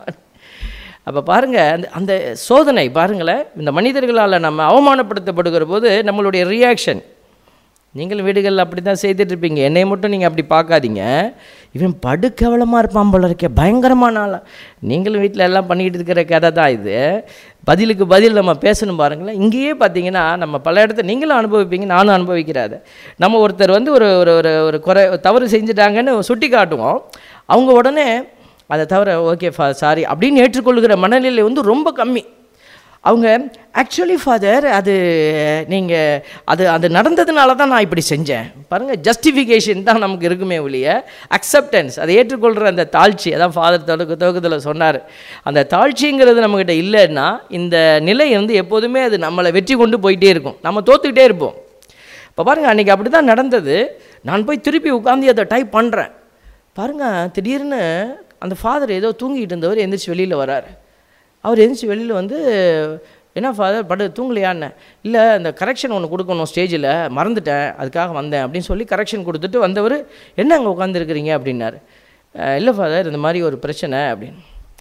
அப்போ பாருங்கள் அந்த அந்த சோதனை பாருங்களேன் இந்த மனிதர்களால் நம்ம அவமானப்படுத்தப்படுகிற போது நம்மளுடைய ரியாக்ஷன் நீங்கள் வீடுகளில் அப்படி தான் செய்துட்டு இருப்பீங்க என்னை மட்டும் நீங்கள் அப்படி பார்க்காதீங்க இவன் படு கேவலமாக இருப்பான் போல இருக்கே பயங்கரமான ஆளா நீங்களும் வீட்டில் எல்லாம் பண்ணிக்கிட்டு இருக்கிற கதை தான் இது பதிலுக்கு பதில் நம்ம பேசணும் பாருங்களேன் இங்கேயே பார்த்தீங்கன்னா நம்ம பல இடத்துல நீங்களும் அனுபவிப்பீங்க நானும் அனுபவிக்கிறாத நம்ம ஒருத்தர் வந்து ஒரு ஒரு ஒரு ஒரு குறை தவறு செஞ்சுட்டாங்கன்னு சுட்டி காட்டுவோம் அவங்க உடனே அதை தவிர ஓகே ஃபா சாரி அப்படின்னு ஏற்றுக்கொள்கிற மனநிலை வந்து ரொம்ப கம்மி அவங்க ஆக்சுவலி ஃபாதர் அது நீங்கள் அது அது நடந்ததுனால தான் நான் இப்படி செஞ்சேன் பாருங்கள் ஜஸ்டிஃபிகேஷன் தான் நமக்கு இருக்குமே ஒழிய அக்செப்டன்ஸ் அதை ஏற்றுக்கொள்கிற அந்த தாழ்ச்சி அதான் ஃபாதர் தொடக்க துவக்கத்தில் சொன்னார் அந்த தாழ்ச்சிங்கிறது நம்மக்கிட்ட இல்லைன்னா இந்த நிலை வந்து எப்போதுமே அது நம்மளை வெற்றி கொண்டு போயிட்டே இருக்கும் நம்ம தோத்துக்கிட்டே இருப்போம் இப்போ பாருங்கள் அன்றைக்கி அப்படி தான் நடந்தது நான் போய் திருப்பி உட்காந்து அதை டைப் பண்ணுறேன் பாருங்கள் திடீர்னு அந்த ஃபாதர் ஏதோ தூங்கிட்டு இருந்தவர் எந்திரிச்சு வெளியில் வராரு அவர் எந்திரிச்சு வெளியில் வந்து என்ன ஃபாதர் படு தூங்கலையான்னு இல்லை இந்த கரெக்ஷன் ஒன்று கொடுக்கணும் ஸ்டேஜில் மறந்துட்டேன் அதுக்காக வந்தேன் அப்படின்னு சொல்லி கரெக்ஷன் கொடுத்துட்டு வந்தவர் என்ன அங்கே உட்காந்துருக்கிறீங்க அப்படின்னாரு "அஹ், இல்லை ஃபாதர் இந்த மாதிரி ஒரு பிரச்சனை அப்படின்னு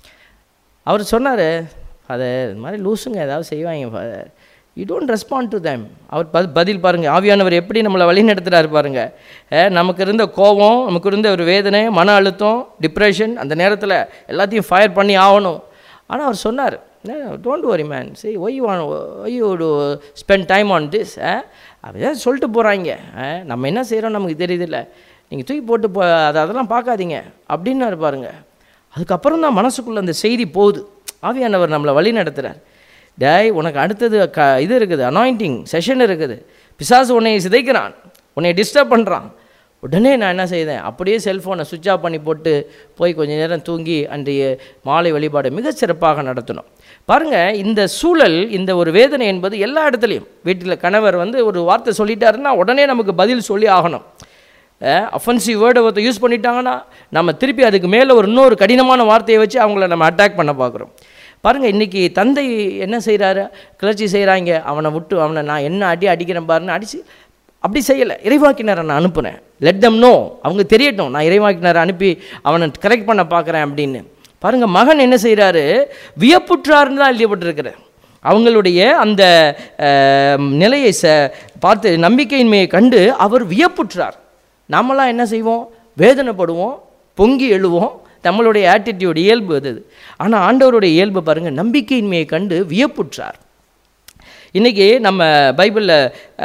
அவர் சொன்னார் ஃபாதர் இந்த மாதிரி லூசுங்க ஏதாவது செய்வாங்க father you don't respond to them அவர் ப பதில் பாருங்கள் ஆவியானவர் எப்படி நம்மளை வழி நடத்துகிறாரு பாருங்கள் அஹ், நமக்கு இருந்த கோபம் நமக்கு இருந்த ஒரு வேதனை மன அழுத்தம் டிப்ரெஷன் அந்த நேரத்தில் எல்லாத்தையும் ஃபயர் பண்ணி ஆகணும் ஆனால் அவர் சொன்னார் டோன்ட் வரி மேன் சரி why want why to spend time on this அப்படிதான் சொல்லிட்டு போகிறாங்க நம்ம என்ன செய்கிறோம் நமக்கு தெரியுதில்ல நீங்கள் தூக்கி போட்டு போ அதை அதெல்லாம் பார்க்காதீங்க அப்படின்னாரு பாருங்க அதுக்கப்புறம் தான் மனசுக்குள்ளே அந்த செய்தி போகுது ஆவியானவர் நம்மளை வழி நடத்துகிறார் டேய் உனக்கு அடுத்தது க இது இருக்குது அனாயிண்டிங் செஷன் இருக்குது பிசாசு உன்னை சிதைக்கிறான் உன்னை டிஸ்டர்ப் பண்ணுறான் உடனே நான் என்ன செய்தேன் அப்படியே செல்ஃபோனை சுவிட்ச் ஆஃப் பண்ணி போட்டு போய் கொஞ்ச நேரம் தூங்கி அன்றைய மாலை வழிபாடு மிகச் சிறப்பாக நடத்தணும் பாருங்கள் இந்த சூழல் இந்த ஒரு வேதனை என்பது எல்லா இடத்துலையும் வீட்டில் கணவர் வந்து ஒரு வார்த்தை சொல்லிட்டாருன்னா உடனே நமக்கு பதில் சொல்லி ஆகணும் அஃபென்சிவ் வேர்டை ஒருத்தர் யூஸ் பண்ணிட்டாங்கன்னா நம்ம திருப்பி அதுக்கு மேலே ஒரு இன்னொரு கடினமான வார்த்தையை வச்சு அவங்கள நம்ம அட்டாக் பண்ண பார்க்குறோம் பாருங்கள் இன்றைக்கி தந்தை என்ன செய்கிறாரு கிளர்ச்சி செய்கிறாங்க அவனை விட்டு அவனை நான் என்ன அடி அடிக்கிறேன் பாருன்னு அடித்து அப்படி செய்யலை இறைவாக்கினரை நான் அனுப்புனேன் லெட் தம் நோ அவங்க தெரியட்டும் நான் இறைவாக்கினரை அனுப்பி அவனை கரெக்ட் பண்ண பார்க்குறேன் அப்படின்னு பாருங்கள் மகன் என்ன செய்கிறாரு வியப்புற்றார்னு தான் எழுதப்பட்டிருக்கிறார் அவங்களுடைய அந்த அஹ், நிலையை ச பார்த்து நம்பிக்கையின்மையை கண்டு அவர் வியப்புற்றார் நாமெல்லாம் என்ன செய்வோம் வேதனைப்படுவோம் பொங்கி எழுவோம் நம்மளுடைய ஆட்டிடியூட் இயல்பு அது ஆனால் ஆண்டவருடைய இயல்பு பாருங்கள் நம்பிக்கையின்மையை கண்டு வியப்புற்றார் இன்றைக்கி நம்ம பைபிளில்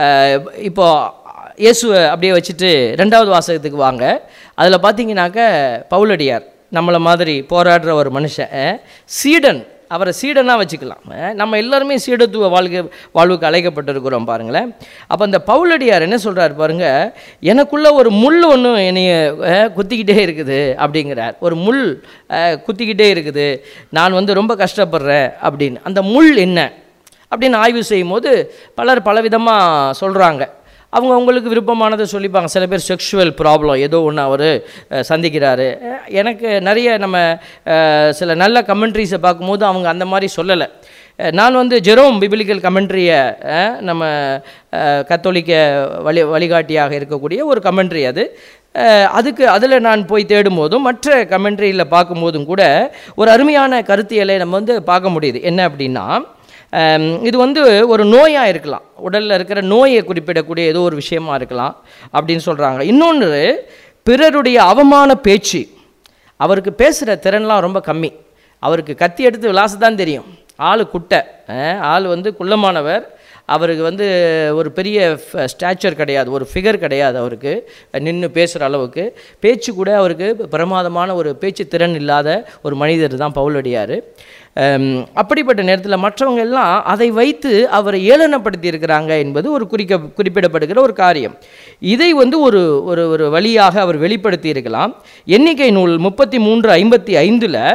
இப்போ இயேசுவை அப்படியே வச்சுட்டு ரெண்டாவது வாசகத்துக்கு வாங்க அதில் பார்த்தீங்கன்னாக்க பவுலடியார் நம்மளை மாதிரி போராடுற ஒரு மனுஷன் அஹ், சீடன் அவரை சீடனாக வச்சுக்கலாம் அஹ், நம்ம எல்லாருமே சீடத்துவ வாழ்க்கை வாழ்வுக்கு அழைக்கப்பட்டிருக்கிறோம் பாருங்களேன் அப்போ அந்த பவுலடியார் என்ன சொல்கிறார் பாருங்க எனக்குள்ள ஒரு முள் ஒன்று என்னைய அஹ், குத்திக்கிட்டே இருக்குது அப்படிங்கிறார் ஒரு முள் அஹ், குத்திக்கிட்டே இருக்குது நான் வந்து ரொம்ப கஷ்டப்படுறேன் அப்படின்னு அந்த முள் என்ன அப்படின்னு ஆய்வு செய்யும் போது பலர் பலவிதமாக சொல்கிறாங்க அவங்க அவங்களுக்கு விருப்பமானதை சொல்லிப்பாங்க சில பேர் செக்ஷுவல் ப்ராப்ளம் ஏதோ ஒன்று அவர் சந்திக்கிறாரு அஹ் எனக்கு நிறைய நம்ம அஹ், சில நல்ல கமெண்ட்ரிஸை பார்க்கும்போது அவங்க அந்த மாதிரி சொல்லலை அஹ், நான் வந்து ஜெரோம் பிபிலிக்கல் கமெண்ட்ரியை நம்ம அஹ், கத்தோலிக்க வழி வழிகாட்டியாக இருக்கக்கூடிய ஒரு கமெண்ட்ரி அது அஹ், அதுக்கு அதில் நான் போய் தேடும்போதும் மற்ற கமெண்ட்ரியில் பார்க்கும்போதும் கூட ஒரு அருமையான கருத்தியலை நம்ம வந்து பார்க்க முடியுது என்ன அப்படின்னா ஆம், இது வந்து ஒரு நோயாக இருக்கலாம் உடலில் இருக்கிற நோயை குறிப்பிடக்கூடிய ஏதோ ஒரு விஷயமா இருக்கலாம் அப்படின்னு சொல்கிறாங்க இன்னொன்று பிறருடைய அவமான பேச்சு அவருக்கு பேசுகிற திறன்லாம் ரொம்ப கம்மி அவருக்கு கத்தி எடுத்து விளாச தான் தெரியும் ஆள் குட்டை அஹ், ஆள் வந்து குள்ளமானவர் அவருக்கு வந்து ஒரு பெரிய ஸ்டாச்சர் கிடையாது ஒரு ஃபிகர் கிடையாது அவருக்கு நின்று பேசுகிற அளவுக்கு பேச்சு கூட அவருக்கு பிரமாதமான ஒரு பேச்சு திறன் இல்லாத ஒரு மனிதர் தான் பவுலடியார் அம், அப்படிப்பட்ட நேரத்தில் மற்றவங்க எல்லாம் அதை வைத்து அவரை ஏளனப்படுத்தி இருக்கிறாங்க என்பது ஒரு குறிக்க குறிப்பிடப்படுகிற ஒரு காரியம் இதை வந்து ஒரு ஒரு ஒரு வழியாக அவர் வெளிப்படுத்தி இருக்கலாம் எண்ணிக்கை நூல் முப்பத்தி மூன்று ஐம்பத்தி ஐந்தில்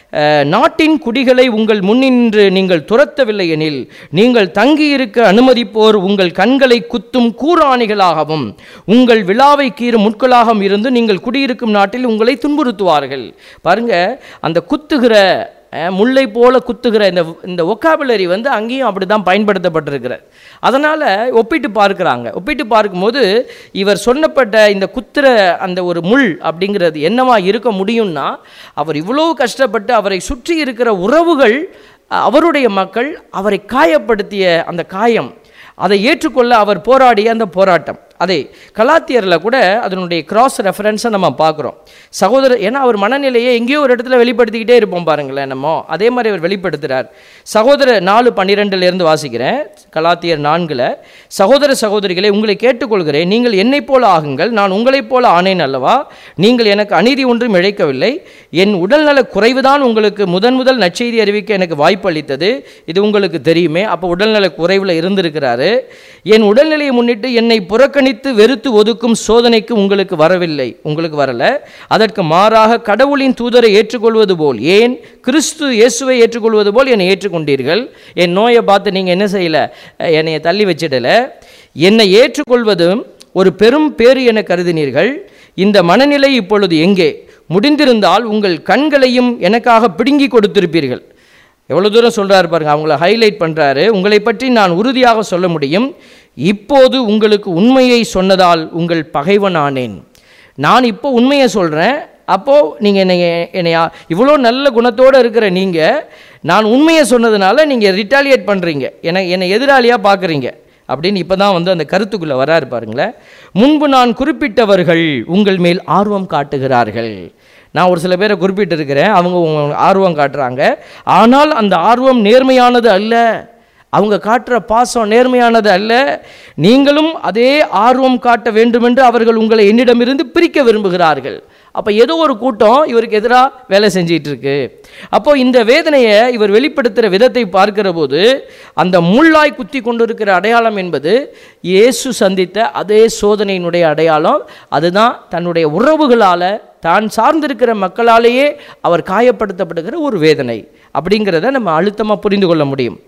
அஹ், நாட்டின் குடிகளை உங்கள் முன்னின்று நீங்கள் துரத்தவில்லை எனில் நீங்கள் தங்கியிருக்க அனுமதிப்போர் உங்கள் கண்களை குத்தும் கூராணிகளாகவும் உங்கள் விழாவை கீறும் முட்களாகவும் இருந்து நீங்கள் குடியிருக்கும் நாட்டில் உங்களை துன்புறுத்துவார்கள் பாருங்க அந்த குத்துகிற அஹ், முல்லை போல குத்துகிற இந்த இந்த ஒக்காபுலரி வந்து அங்கேயும் அப்படி தான் பயன்படுத்தப்பட்டிருக்கிறது அதனால் ஒப்பிட்டு பார்க்குறாங்க ஒப்பிட்டு பார்க்கும்போது இவர் சொன்னப்பட்ட இந்த குத்துற அந்த ஒரு முள் அப்படிங்கிறது என்னவா இருக்க முடியும்னா அவர் இவ்வளோ கஷ்டப்பட்டு அவரை சுற்றி இருக்கிற உறவுகள் அஹ், அவருடைய மக்கள் அவரை காயப்படுத்திய அந்த காயம் அதை ஏற்றுக்கொள்ள அவர் போராடிய அந்த போராட்டம் அதை கலாத்தியரில் கூட அதனுடைய கிராஸ் ரெஃபரன்ஸை நம்ம பார்க்குறோம் சகோதரர் ஏன்னா அவர் மனநிலையை எங்கேயோ ஒரு இடத்துல வெளிப்படுத்திக்கிட்டே இருப்போம் பாருங்களேன் நம்ம அதே மாதிரி அவர் வெளிப்படுத்துகிறார் சகோதர நாலு பன்னிரெண்டுலேருந்து வாசிக்கிறேன் கலாத்தியர் நான்கில் சகோதர சகோதரிகளை உங்களை கேட்டுக்கொள்கிறேன் நீங்கள் என்னைப் போல ஆகுங்கள் நான் உங்களைப் போல ஆனேன் அல்லவா நீங்கள் எனக்கு அநீதி ஒன்றும் இழைக்கவில்லை என் உடல்நல குறைவுதான் உங்களுக்கு முதன் முதல் நற்செய்தி அறிவிக்க எனக்கு வாய்ப்பு அளித்தது இது உங்களுக்கு தெரியுமே அப்போ உடல்நல குறைவில் இருந்திருக்கிறாரு என் உடல்நிலையை முன்னிட்டு என்னை புறக்கணித்து வெறுத்து ஒதுக்கும் சோதனைக்கு உங்களுக்கு வரவில்லை உங்களுக்கு வரல அதற்கு மாறாக கடவுளின் தூதரை ஏற்றுக்கொள்வது போல் ஏன் கிறிஸ்து இயேசுவை ஏற்றுக்கொள்வது போல் என்னை ஏற்றுக்கொண்டீர்கள் என் நோயை பார்த்து நீங்கள் என்ன செய்யலை என்னைய தள்ளி வச்சிடல என்னை ஏற்றுக்கொள்வதும் ஒரு பெரும் பேறு என கருதினீர்கள் இந்த மனநிலை இப்பொழுது எங்கே முடிந்திருந்தால் உங்கள் கண்களையும் எனக்காக பிடுங்கி கொடுத்திருப்பீர்கள் எவ்வளோ தூரம் சொல்கிறாரு பாருங்க அவங்கள ஹைலைட் பண்ணுறாரு உங்களை பற்றி நான் உறுதியாக சொல்ல முடியும் இப்போது உங்களுக்கு உண்மையை சொன்னதால் உங்கள் பகைவனானேன் நான் இப்போ உண்மையை சொல்கிறேன் அப்போது நீங்கள் என்னை என்னை இவ்வளோ நல்ல குணத்தோடு இருக்கிற நீங்கள் நான் உண்மையை சொன்னதுனால நீங்கள் ரிட்டாலியேட் பண்ணுறீங்க என்னை என்னை எதிராளியாக பார்க்குறீங்க அப்படின்னு இப்போ தான் வந்து அந்த கருத்துக்குள்ளே வராரு பாருங்களேன் முன்பு நான் குறிப்பிட்டவர்கள் உங்கள் மேல் ஆர்வம் காட்டுகிறார்கள் நான் ஒரு சில பேரை குறிப்பிட்டிருக்கிறேன் அவங்க உங்க ஆர்வம் காட்டுறாங்க ஆனால் அந்த ஆர்வம் நேர்மையானது அல்ல அவங்க காட்டுற பாசம் நேர்மையானது அல்ல நீங்களும் அதே ஆர்வம் காட்ட வேண்டுமென்று அவர்கள் உங்களை என்னிடமிருந்து பிரிக்க விரும்புகிறார்கள் அப்போ ஏதோ ஒரு கூட்டம் இவருக்கு எதிராக வேலை செஞ்சிட்டு இருக்கு அப்போ இந்த வேதனையை இவர் வெளிப்படுத்துகிற விதத்தை பார்க்கிற போது அந்த முள்ளாய் குத்தி கொண்டிருக்கிற அடையாளம் என்பது இயேசு சந்தித்த அதே சோதனையினுடைய அடையாளம் அதுதான் தன்னுடைய உறவுகளால் தான் சார்ந்திருக்கிற மக்களாலேயே அவர் காயப்படுத்தப்படுகிற ஒரு வேதனை அப்படிங்கிறத நம்ம அழுத்தமாக புரிந்து கொள்ள முடியும்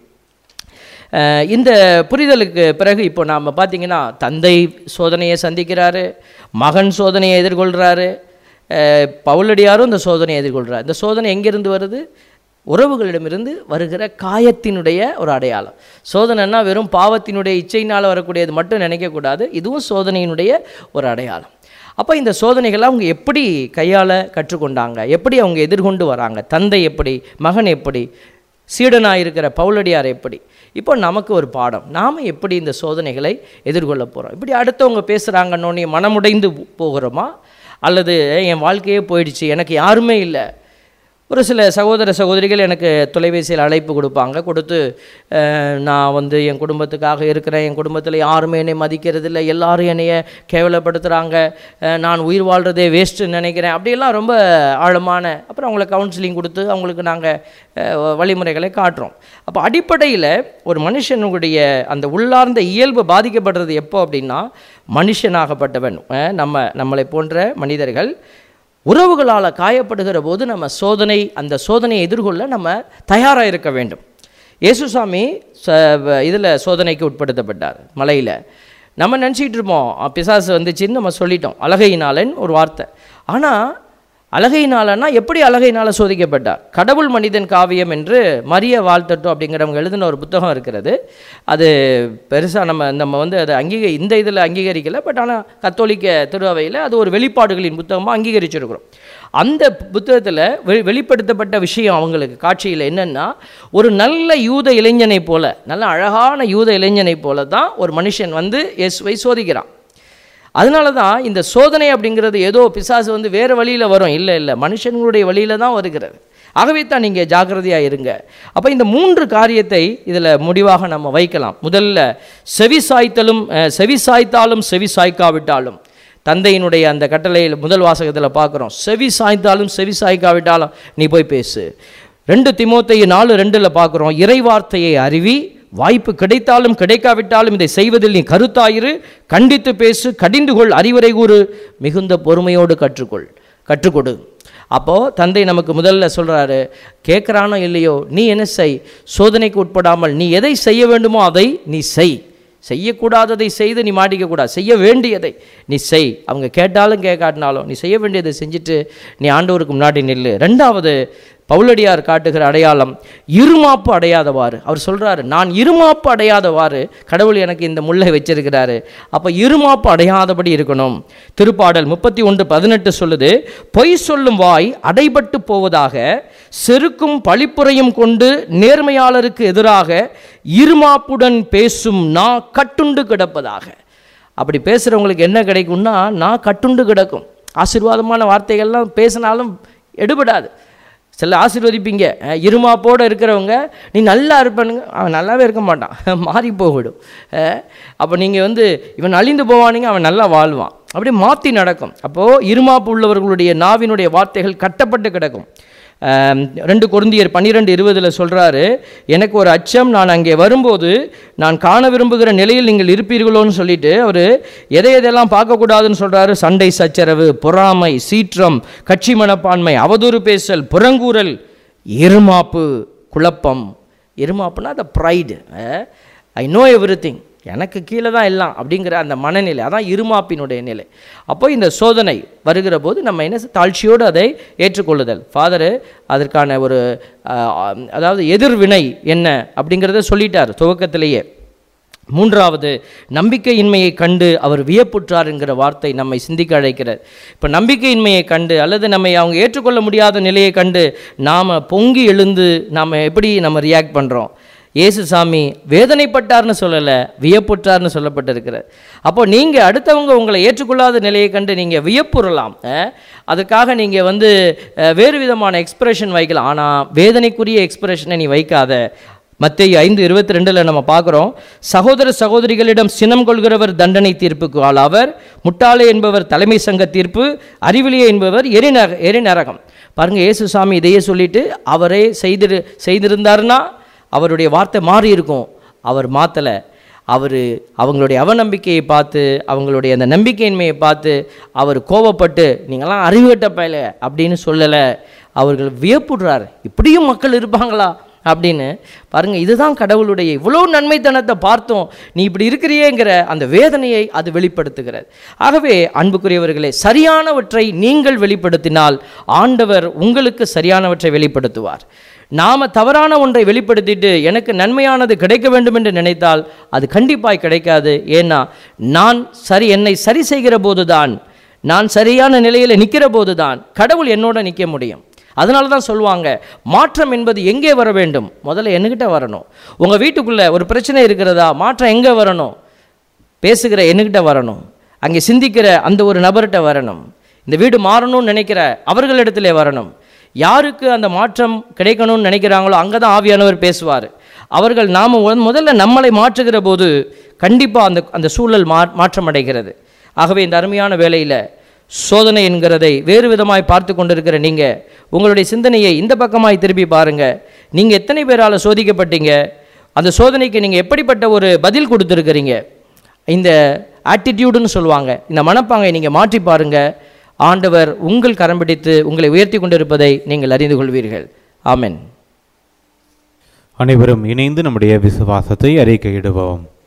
அஹ் இந்த புரிதலுக்கு பிறகு இப்போ நாம் பார்த்தீங்கன்னா தந்தை சோதனையை சந்திக்கிறாரு மகன் சோதனையை எதிர்கொள்கிறாரு அஹ் பவுலடியாரும் இந்த சோதனையை எதிர்கொள்கிறார் இந்த சோதனை எங்கேருந்து வருது உறவுகளிடமிருந்து வருகிற காயத்தினுடைய ஒரு அடையாளம் சோதனைன்னா வெறும் பாவத்தினுடைய இச்சையினால் வரக்கூடியது மட்டும் நினைக்கக்கூடாது இதுவும் சோதனையினுடைய ஒரு அடையாளம் அப்போ இந்த சோதனைகளை அவங்க எப்படி கையாள கற்றுக்கொண்டாங்க எப்படி அவங்க எதிர்கொண்டு வராங்க தந்தை எப்படி மகன் எப்படி சீடனாக இருக்கிற பவுலடியார் எப்படி இப்போ நமக்கு ஒரு பாடம் நாம் எப்படி இந்த சோதனைகளை எதிர்கொள்ள போகிறோம் இப்படி அடுத்தவங்க பேசுகிறாங்கன்னொன்னே மனமுடைந்து போகிறோமா அல்லது என் வாழ்க்கையே போயிடுச்சு எனக்கு யாருமே இல்லை ஒரு சில சகோதர சகோதரிகள் எனக்கு தொலைபேசியில் அழைப்பு கொடுப்பாங்க கொடுத்து அஹ், நான் வந்து என் குடும்பத்துக்காக இருக்கிறேன் என் குடும்பத்தில் யாருமே என்னை மதிக்கிறதில்ல எல்லாரும் என்னைய கேவலப்படுத்துகிறாங்க அஹ், நான் உயிர் வாழ்கிறதே வேஸ்ட்டுன்னு நினைக்கிறேன் அப்படியெல்லாம் ரொம்ப ஆழமான அப்புறம் அவங்கள கவுன்சிலிங் கொடுத்து அவங்களுக்கு நாங்கள் வழிமுறைகளை காட்டுறோம் அப்போ அடிப்படையில் ஒரு மனுஷனுடைய அந்த உள்ளார்ந்த இயல்பு பாதிக்கப்படுறது எப்போ அப்படின்னா மனுஷனாகப்பட்டவன் அஹ், நம்ம நம்மளை போன்ற மனிதர்கள் உறவுகளால் காயப்படுகிற போது நம்ம சோதனை அந்த சோதனையை எதிர்கொள்ள நம்ம தயாராக இருக்க வேண்டும் இயேசுசாமி ச இதில் சோதனைக்கு உட்படுத்தப்பட்டார் மலையில் நம்ம நினச்சிக்கிட்டு இருப்போம் அ, பிசாசு வந்துச்சுன்னு நம்ம சொல்லிட்டோம் அழகையினாலன் ஒரு வார்த்தை ஆனால் அழகையினாலன்னா எப்படி அழகையினால சோதிக்கப்பட்டார் கடவுள் மனிதன் காவியம் என்று மரிய வாழ்த்தட்டும் அப்படிங்கிறவங்க எழுதின ஒரு புத்தகம் இருக்கிறது அது பெருசாக நம்ம நம்ம வந்து அதை அங்கீக இந்த இதில் அங்கீகரிக்கலை பட் ஆனால் கத்தோலிக்க திருவையில் அது ஒரு வெளிப்பாடுகளின் புத்தகமாக அங்கீகரிச்சிருக்கிறோம் அந்த புத்தகத்தில் வெ வெளிப்படுத்தப்பட்ட விஷயம் அவங்களுக்கு காட்சியில் என்னென்னா ஒரு நல்ல யூத இளைஞனை போல நல்ல அழகான யூத இளைஞனை போல தான் ஒரு மனுஷன் வந்து இயேசுவை சோதிக்கிறான் அதனால தான் இந்த சோதனை அப்படிங்கிறது ஏதோ பிசாசு வந்து வேறு வழியில் வரும் இல்லை இல்லை மனுஷங்களுடைய வழியில் தான் வருகிறது ஆகவே தான் நீங்கள் ஜாக்கிரதையாக இருங்க அப்போ இந்த மூன்று காரியத்தை இதில் முடிவாக நம்ம வைக்கலாம் முதல்ல செவி சாய்த்தலும் அஹ், செவி சாய்த்தாலும் செவி சாய்க்காவிட்டாலும் தந்தையினுடைய அந்த கட்டளையில் முதல் வாசகத்தில் பார்க்குறோம் செவி சாய்த்தாலும் செவி சாய்க்காவிட்டாலும் நீ போய் பேசு ரெண்டு திமோத்தையை நாலு ரெண்டில் பார்க்குறோம் இறைவார்த்தையை அறிவி வாய்ப்பு கிடைத்தாலும் கிடைக்காவிட்டாலும் இதை செய்வதில் நீ கருத்தாயிரு கண்டித்து பேசு கடிந்து கொள் அறிவுரை கூறு மிகுந்த பொறுமையோடு கற்றுக்கொள் கற்றுக்கொடு அப்போது தந்தை நமக்கு முதல்ல சொல்கிறாரு கேட்குறானோ இல்லையோ நீ என்ன செய் சோதனைக்கு உட்படாமல் நீ எதை செய்ய வேண்டுமோ அதை நீ செய் செய்யக்கூடாததை செய்து நீ மாட்டிக்கக்கூடாது செய்ய வேண்டியதை நீ செய் அவங்க கேட்டாலும் கேட்காட்டினாலும் நீ செய்ய வேண்டியதை செஞ்சுட்டு நீ ஆண்டவருக்கு முன்னாடி நில்லு ரெண்டாவது பவுலடியார் காட்டுகிற அடையாளம் இருமாப்பு அடையாதவாறு அவர் சொல்கிறாரு நான் இருமாப்பு அடையாதவாறு கடவுள் எனக்கு இந்த முல்லை வச்சிருக்கிறாரு அப்போ இருமாப்பு அடையாதபடி இருக்கணும் திருப்பாடல் முப்பத்தி ஒன்று பதினெட்டு சொல்லுது பொய் சொல்லும் வாய் அடைபட்டு போவதாக செருக்கும் பழிப்புரையும் கொண்டு நேர்மையாளருக்கு எதிராக இருமாப்புடன் பேசும் நான் கட்டுண்டு கிடப்பதாக அப்படி பேசுகிறவங்களுக்கு என்ன கிடைக்கும்னா நான் கட்டுண்டு கிடக்கும் ஆசீர்வாதமான வார்த்தைகள்லாம் பேசினாலும் எடுபடாது சில ஆசீர்வதிப்பீங்க அஹ், இருமாப்போடு இருக்கிறவங்க நீ நல்லா இருப்பனுங்க அவன் நல்லாவே இருக்க மாட்டான் மாறி போய்விடும் அப்போ நீங்கள் வந்து இவன் அழிந்து போவானுங்க அவன் நல்லா வாழ்வான் அப்படியே மாற்றி நடக்கும் அப்போது இருமாப்பு உள்ளவர்களுடைய நாவினுடைய வார்த்தைகள் கட்டப்பட்டு கிடக்கும் ஆம், ரெண்டு கொருந்தியர் பன்னிரெண்டு இருபதில் சொல்கிறாரு எனக்கு ஒரு அச்சம் நான் அங்கே வரும்போது நான் காண விரும்புகிற நிலையில் நீங்கள் இருப்பீர்களோன்னு சொல்லிட்டு அவர் எதை எதெல்லாம் பார்க்கக்கூடாதுன்னு சொல்கிறாரு சண்டை சச்சரவு பொறாமை சீற்றம் கட்சி மனப்பான்மை அவதூறு பேசல் புறங்கூறல் இருமாப்பு குழப்பம் இருமாப்புனா அந்த pride I know everything எனக்கு கீழே தான் எல்லாம் அப்படிங்கிற அந்த மனநிலை அதான் இருமாப்பினுடைய நிலை அப்போ இந்த சோதனை வருகிற போது நம்ம என்ன செய்- தாழ்ச்சியோடு அதை ஏற்றுக்கொள்ளுதல் ஃபாதரு அதற்கான ஒரு ஆஹ், அதாவது எதிர்வினை என்ன அப்படிங்கிறத சொல்லிட்டார் துவக்கத்திலேயே மூன்றாவது நம்பிக்கையின்மையை கண்டு அவர் வியப்புற்றார் என்கிற வார்த்தை நம்மை சிந்திக்க அழைக்கிறது இப்போ நம்பிக்கையின்மையை கண்டு அல்லது நம்மை அவங்க ஏற்றுக்கொள்ள முடியாத நிலையை கண்டு நாம் பொங்கி எழுந்து நாம் எப்படி நம்ம ரியாக்ட் பண்ணுறோம் இயேசுசாமி வேதனைப்பட்டார்னு சொல்லலை வியப்புற்றார்னு சொல்லப்பட்டிருக்கிறது அப்போ நீங்கள் அடுத்தவங்க உங்களை ஏற்றுக்கொள்ளாத நிலையை கண்டு நீங்கள் வியப்புறலாம் அஹ், அதுக்காக நீங்கள் வந்து அஹ், வேறு விதமான எக்ஸ்பிரஷன் வைக்கலாம் ஆனால் வேதனைக்குரிய எக்ஸ்பிரஷனை நீ வைக்காத மத்தேயு ஐந்து இருபத்தி ரெண்டில் நம்ம பார்க்குறோம் சகோதர சகோதரிகளிடம் சினம் கொள்கிறவர் தண்டனை தீர்ப்புக்கு ஆளாவர் முட்டாளே என்பவர் தலைமை சங்க தீர்ப்பு அறிவிலியே என்பவர் எரிநர எரிநரகம் பாருங்கள் இயேசுசாமி இதையே சொல்லிட்டு அவரே செய்திரு செய்திருந்தாருன்னா அவருடைய வார்த்தை மாறி இருக்கும் அவர் மாற்றலை அவர் அவங்களுடைய அவநம்பிக்கையை பார்த்து அவங்களுடைய அந்த நம்பிக்கையின்மையை பார்த்து அவர் கோபப்பட்டு நீங்களாம் அறிவுகட்ட பயல அப்படின்னு சொல்லலை அவர்கள் வியப்புடுறார் இப்படியும் மக்கள் இருப்பாங்களா அப்படின்னு பாருங்க இதுதான் கடவுளுடைய இவ்வளோ நன்மைத்தனத்தை பார்த்தோம் நீ இப்படி இருக்கிறியேங்கிற அந்த வேதனையை அது வெளிப்படுத்துகிறது ஆகவே அன்புக்குரியவர்களே சரியானவற்றை நீங்கள் வெளிப்படுத்தினால் ஆண்டவர் உங்களுக்கு சரியானவற்றை வெளிப்படுத்துவார் நாம் தவறான ஒன்றை வெளிப்படுத்திட்டு எனக்கு நன்மையானது கிடைக்க வேண்டும் என்று நினைத்தால் அது கண்டிப்பாய் கிடைக்காது ஏன்னா நான் சரி என்னை சரி செய்கிற போதுதான் நான் சரியான நிலையில் நிற்கிற போதுதான் கடவுள் என்னோட நிற்க முடியும் அதனால தான் சொல்லுவாங்க மாற்றம் என்பது எங்கே வர வேண்டும் முதல்ல என்கிட்ட வரணும் உங்கள் வீட்டுக்குள்ளே ஒரு பிரச்சனை இருக்கிறதா மாற்றம் எங்கே வரணும் பேசுகிற என்கிட்ட வரணும் அங்கே சிந்திக்கிற அந்த ஒரு நபர்கிட்ட வரணும் இந்த வீடு மாறணும்னு நினைக்கிற அவர்களிடத்திலே வரணும் யாருக்கு அந்த மாற்றம் கிடைக்கணும்னு நினைக்கிறாங்களோ அங்கே தான் ஆவியானவர் பேசுவார் அவர்கள் நாம் முதல்ல நம்மளை மாற்றுகிற போது கண்டிப்பாக அந்த அந்த சூழல் மா மாற்றம் அடைகிறது ஆகவே இந்த அருமையான வேலையில் சோதனை என்கிறதை வேறு விதமாய் பார்த்து கொண்டிருக்கிற நீங்கள் உங்களுடைய சிந்தனையை இந்த பக்கமாய் திருப்பி பாருங்கள் நீங்கள் எத்தனை பேரால் சோதிக்கப்பட்டீங்க அந்த சோதனைக்கு நீங்கள் எப்படிப்பட்ட ஒரு பதில் கொடுத்துருக்கிறீங்க இந்த ஆட்டிடியூடுன்னு சொல்லுவாங்க இந்த மனப்பாங்கை நீங்கள் மாற்றி பாருங்க ஆண்டவர் உங்கள் கரம் பிடித்து உங்களை உயர்த்தி கொண்டிருப்பதை நீங்கள் அறிந்து கொள்வீர்கள் ஆமென் அனைவரும் இணைந்து நம்முடைய விசுவாசத்தை அறிக்கையிடுவோம்